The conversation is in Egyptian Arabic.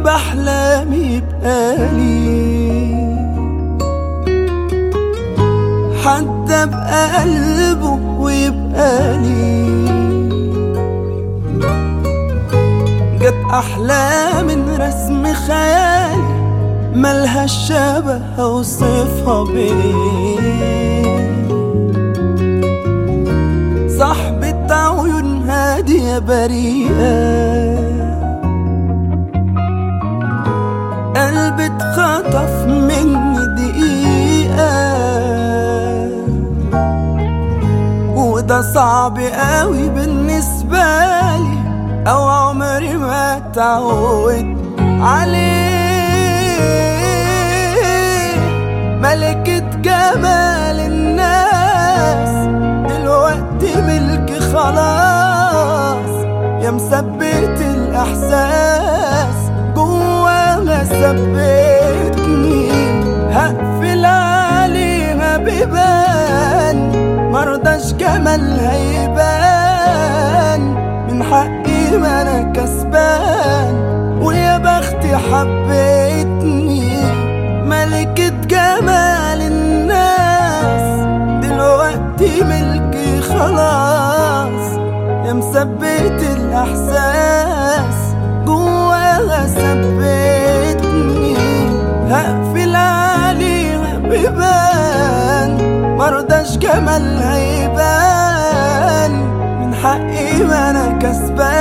بحلم يبقالي حتى بقلبه ويبقالي جت أحلى من رسم خيالي ملهاش شبه أوصفها بيه صاحبة عيون هادية بريئة قلبي اتخطف مني دقيقة وده صعب قوي بالنسبة لي أو عمري ما اتعود عليه ملكة جمال الناس دلوقتي ملكي خلاص يا مثبت الإحساس جواها ثبتني هقفل عليها بيبان مرضاش جمالها يبان من حقي ما انا كسبان ويا بختي حبيتني ملكة جمال الناس دلوقتي ملكي خلاص يا مثبت الإحساس جواها ثبتني هقفل عليها بيبان مرضاش جمالها يبان من حقي ما انا كسبان